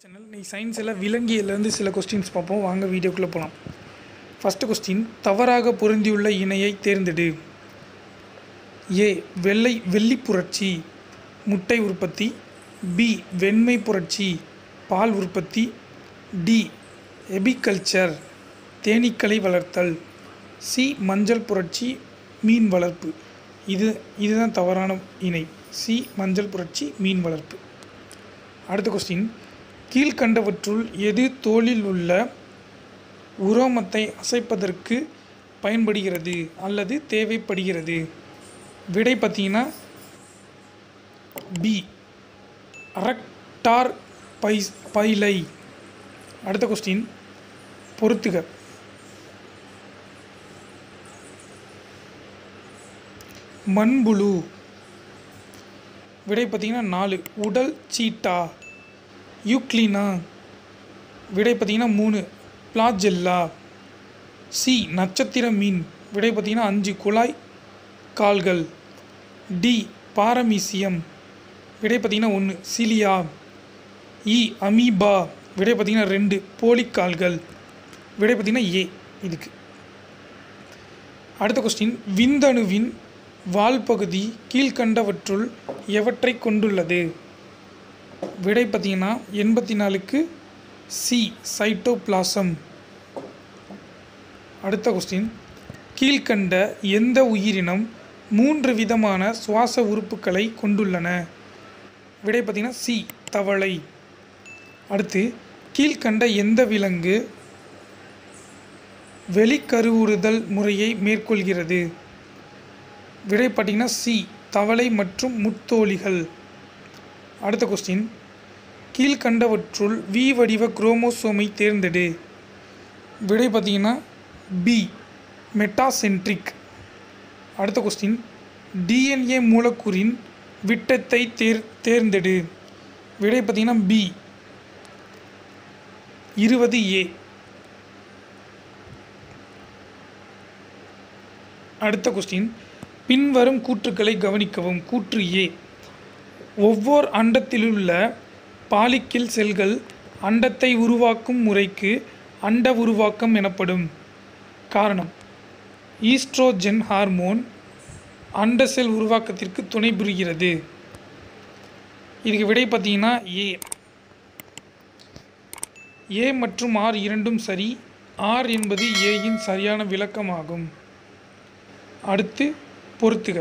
channel நீ சயின்ஸில் விலங்கியலேருந்து சில கொஸ்டின்ஸ் பார்ப்போம் வாங்க வீடியோக்குள்ளே போகலாம் ஃபஸ்ட்டு கொஸ்டின் தவறாக பொருந்தியுள்ள இணையை தேர்ந்தெடு ஏ வெள்ளை வெள்ளி புரட்சி முட்டை உற்பத்தி பி வெண்மை புரட்சி பால் உற்பத்தி டி எபிகல்ச்சர் தேனீக்களை வளர்த்தல் சி மஞ்சள் புரட்சி மீன் வளர்ப்பு இது இதுதான் தவறான இணை சி மஞ்சள் புரட்சி மீன் வளர்ப்பு அடுத்த கொஸ்டின் கீழ்கண்டவற்றுள் எது தோலில் உள்ள உரோமத்தை அசைப்பதற்கு பயன்படுகிறது அல்லது தேவைப்படுகிறது விடை பார்த்தீங்கன்னா பி அரக்டார் பை பைலை அடுத்த கொஸ்டின் பொறுத்துக மண்புழு விடை பார்த்தீங்கன்னா நாலு உடல் சீட்டா யூக்ளினா விடை பார்த்தீங்கன்னா மூணு பிளாஜெல்லா சி நட்சத்திர மீன் விடை பார்த்தீங்கன்னா அஞ்சு குழாய் கால்கள் டி பாரமீசியம் விடை பார்த்தீங்கன்னா ஒன்று சிலியா இ அமீபா விடை பார்த்தீங்கன்னா ரெண்டு போலிக்கால்கள் விடை பார்த்தீங்கன்னா ஏ இதுக்கு அடுத்த கொஸ்டின் விந்தணுவின் வால் பகுதி கீழ்கண்டவற்றுள் எவற்றை கொண்டுள்ளது விடை பார்த்தீங்கன்னா எண்பத்தி நாலுக்கு சி சைட்டோபிளாசம் அடுத்த கொஸ்டின் கீழ்கண்ட எந்த உயிரினம் மூன்று விதமான சுவாச உறுப்புகளை கொண்டுள்ளன விடை பார்த்தீங்கன்னா சி தவளை அடுத்து கீழ்கண்ட எந்த விலங்கு வெளிக்கருவுறுதல் முறையை மேற்கொள்கிறது விடை பார்த்தீங்கன்னா சி தவளை மற்றும் முத்தோலிகள் அடுத்த கொஸ்டின் கீழ்கண்டவற்றுள் வி வடிவ குரோமோசோமை தேர்ந்தெடு விடை பார்த்தீங்கன்னா பி மெட்டாசென்ட்ரிக் அடுத்த கொஸ்டின் டிஎன்ஏ மூலக்கூறின் விட்டத்தை தேர் தேர்ந்தெடு விடை பார்த்தீங்கன்னா பி இருபது ஏ அடுத்த கொஸ்டின் பின்வரும் கூற்றுக்களை கவனிக்கவும் கூற்று ஏ ஒவ்வொரு அண்டத்திலுள்ள பாலிக்கில் செல்கள் அண்டத்தை உருவாக்கும் முறைக்கு அண்ட உருவாக்கம் எனப்படும் காரணம் ஈஸ்ட்ரோஜன் ஹார்மோன் அண்ட செல் உருவாக்கத்திற்கு துணை புரிகிறது இதுக்கு விடை பார்த்தீங்கன்னா ஏ ஏ மற்றும் ஆர் இரண்டும் சரி ஆர் என்பது ஏயின் சரியான விளக்கமாகும் அடுத்து பொறுத்துக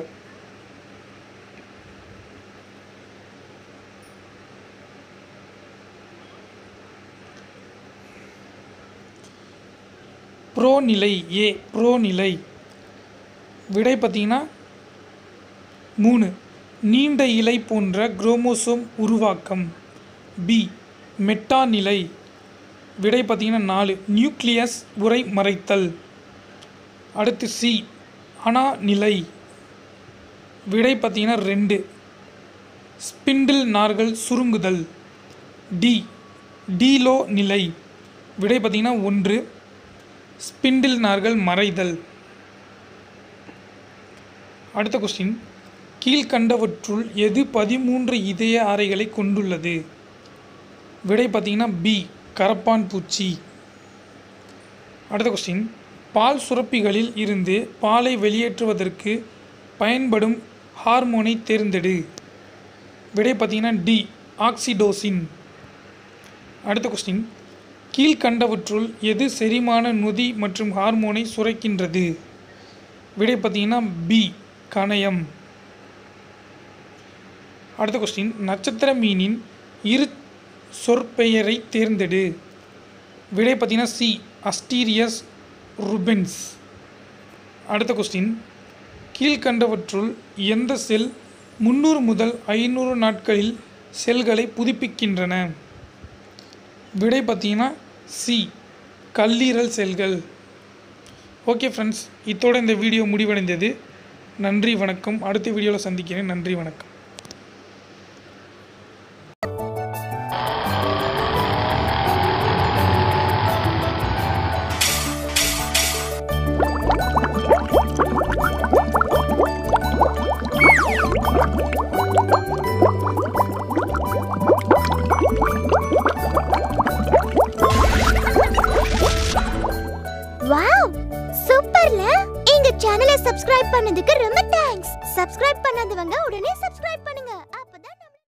ப்ரோ நிலை ஏ ப்ரோ நிலை விடை பார்த்தீங்கன்னா மூணு நீண்ட இலை போன்ற குரோமோசோம் உருவாக்கம் பி மெட்டா நிலை விடை பார்த்தீங்கன்னா நாலு நியூக்ளியஸ் உரை மறைத்தல் அடுத்து சி அனா நிலை விடை பார்த்தீங்கன்னா ரெண்டு ஸ்பிண்டில் நார்கள் சுருங்குதல் டி டீலோ நிலை விடை பார்த்தீங்கன்னா ஒன்று ஸ்பிண்டில் நார்கள் மறைதல் அடுத்த கொஸ்டின் கீழ்கண்டவற்றுள் எது பதிமூன்று இதய அறைகளை கொண்டுள்ளது விடை பார்த்தீங்கன்னா பி கரப்பான் பூச்சி அடுத்த கொஸ்டின் பால் சுரப்பிகளில் இருந்து பாலை வெளியேற்றுவதற்கு பயன்படும் ஹார்மோனை தேர்ந்தெடு விடை பார்த்தீங்கன்னா டி ஆக்சிடோசின் அடுத்த கொஸ்டின் கீழ்கண்டவற்றுள் எது செரிமான நொதி மற்றும் ஹார்மோனை சுரக்கின்றது விடை பார்த்தீங்கன்னா பி கணையம் அடுத்த கொஸ்டின் நட்சத்திர மீனின் இரு சொற்பெயரை தேர்ந்தெடு விடை பார்த்தீங்கன்னா சி அஸ்டீரியஸ் ருபென்ஸ் அடுத்த கொஸ்டின் கீழ்கண்டவற்றுள் எந்த செல் முந்நூறு முதல் ஐநூறு நாட்களில் செல்களை புதுப்பிக்கின்றன விடை பார்த்தீங்கன்னா சி கல்லீரல் செல்கள் ஓகே ஃப்ரெண்ட்ஸ் இத்தோட இந்த வீடியோ முடிவடைந்தது நன்றி வணக்கம் அடுத்த வீடியோவில் சந்திக்கிறேன் நன்றி வணக்கம் சேனலை சப்ஸ்கிரைப் பண்ணதுக்கு ரொம்ப தேங்க்ஸ் சப்ஸ்கிரைப் பண்ணாதவங்க உடனே சப்ஸ்கிரைப் பண்ணுங்க